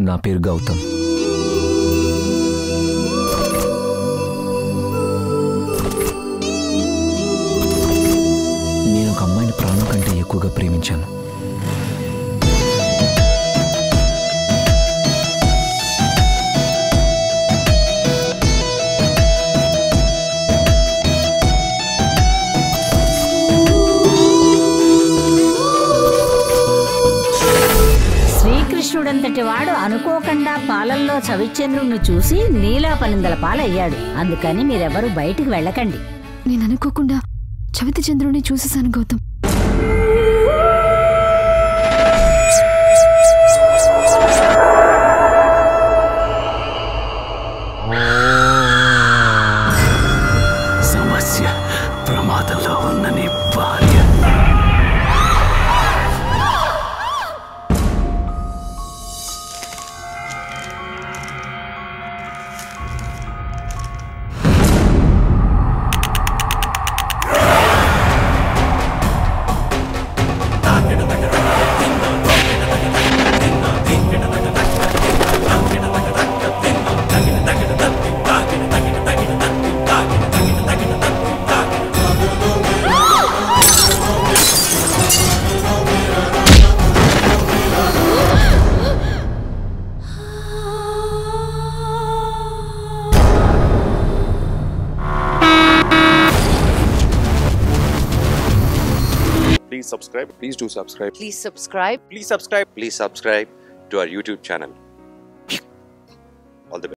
నా పేరు గౌతమ్ నేను ఒక అమ్మాయిని ప్రాణం కంటే ఎక్కువగా ప్రేమించాను శ్రీకృష్ణుడంతటి వాడు అనుకోకుండా పాలల్లో చవిచంద్రుణ్ణి చూసి నీలాపనిందల పాలయ్యాడు అందుకని మీరెవరూ బయటికి వెళ్ళకండి నేను అనుకోకుండా చవితి చంద్రుని చూసేశాను గౌతమ్ సమస్య ప్రమాదంలో ఉన్న నీ భార్య Please subscribe. Please do subscribe. Please subscribe. Please subscribe. Please subscribe to our YouTube channel.